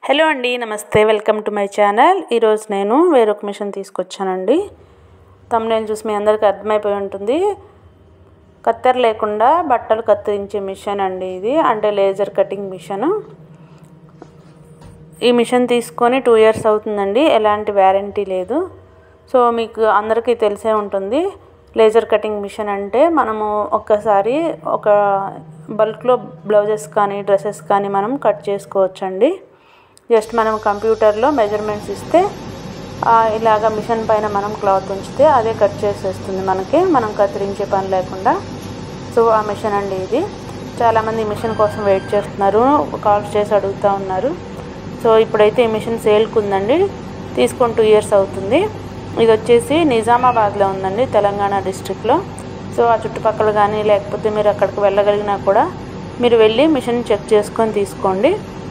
hello అండి నమస్తే welcome to my channel ఈరోజు నేను వేరొక మిషన్ తీసుకొచ్చానండి తమ్నేల్ చూసి మీ అందరికీ అర్థమైపోయి ఉంటుంది కత్తెర లేకుండా బట్టలు కత్తిరించే మిషన్ అండి ఇది అంటే లేజర్ కటింగ్ మిషన్ ఈ మిషన్ తీసుకొని టూ ఇయర్స్ అవుతుందండి ఎలాంటి వ్యారంటీ లేదు సో మీకు అందరికీ తెలిసే ఉంటుంది లేజర్ కటింగ్ మిషన్ అంటే మనము ఒక్కసారి ఒక బల్క్లో బ్లౌజెస్ కానీ డ్రెస్సెస్ కానీ మనం కట్ చేసుకోవచ్చండి జస్ట్ మనం కంప్యూటర్లో మెజర్మెంట్స్ ఇస్తే ఇలాగ మిషన్ పైన మనం క్లాత్ ఉంచితే అదే కట్ చేసేస్తుంది మనకి మనం కత్తిరించే పని లేకుండా సో ఆ మిషన్ అండి ఇది చాలామంది ఈ మిషన్ కోసం వెయిట్ చేస్తున్నారు కాల్స్ చేసి అడుగుతూ ఉన్నారు సో ఇప్పుడైతే ఈ మిషన్ సేల్కి ఉందండి తీసుకొని టూ ఇయర్స్ అవుతుంది ఇది వచ్చేసి నిజామాబాద్లో ఉందండి తెలంగాణ డిస్ట్రిక్ట్లో సో ఆ చుట్టుపక్కల కానీ లేకపోతే మీరు అక్కడికి వెళ్ళగలిగినా కూడా మీరు వెళ్ళి మిషన్ చెక్ చేసుకొని తీసుకోండి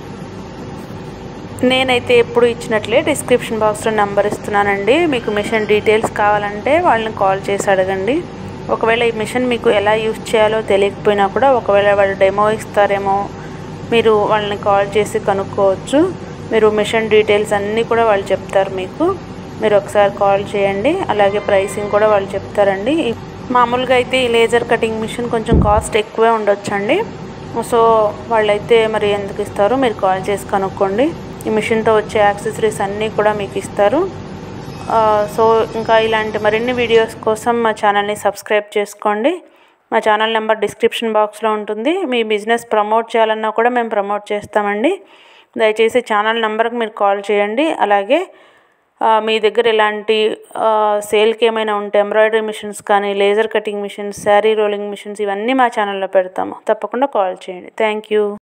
నేనైతే ఎప్పుడు ఇచ్చినట్లే డిస్క్రిప్షన్ బాక్స్లో నెంబర్ ఇస్తున్నానండి మీకు మిషన్ డీటెయిల్స్ కావాలంటే వాళ్ళని కాల్ చేసి అడగండి ఒకవేళ ఈ మిషన్ మీకు ఎలా యూజ్ చేయాలో తెలియకపోయినా కూడా ఒకవేళ వాళ్ళు డెమో ఇస్తారేమో మీరు వాళ్ళని కాల్ చేసి కనుక్కోవచ్చు మీరు మిషన్ డీటెయిల్స్ అన్నీ కూడా వాళ్ళు చెప్తారు మీకు మీరు ఒకసారి కాల్ చేయండి అలాగే ప్రైసింగ్ కూడా వాళ్ళు చెప్తారండి మామూలుగా అయితే ఈ లేజర్ కటింగ్ మిషన్ కొంచెం కాస్ట్ ఎక్కువే ఉండొచ్చండి సో వాళ్ళైతే మరి ఎందుకు ఇస్తారో మీరు కాల్ చేసి కనుక్కోండి ఈ మిషన్తో వచ్చే యాక్సెసరీస్ అన్నీ కూడా మీకు ఇస్తారు సో ఇంకా ఇలాంటి మరిన్ని వీడియోస్ కోసం మా ఛానల్ని సబ్స్క్రైబ్ చేసుకోండి మా ఛానల్ నెంబర్ డిస్క్రిప్షన్ బాక్స్లో ఉంటుంది మీ బిజినెస్ ప్రమోట్ చేయాలన్నా కూడా మేము ప్రమోట్ చేస్తామండి దయచేసి ఛానల్ నెంబర్కి మీరు కాల్ చేయండి అలాగే మీ దగ్గర ఇలాంటి సేల్కి ఏమైనా ఉంటే ఎంబ్రాయిడరీ మిషన్స్ కానీ laser cutting machines sari rolling machines ఇవన్నీ మా ఛానల్లో పెడతాము తప్పకుండా కాల్ చేయండి థ్యాంక్ యూ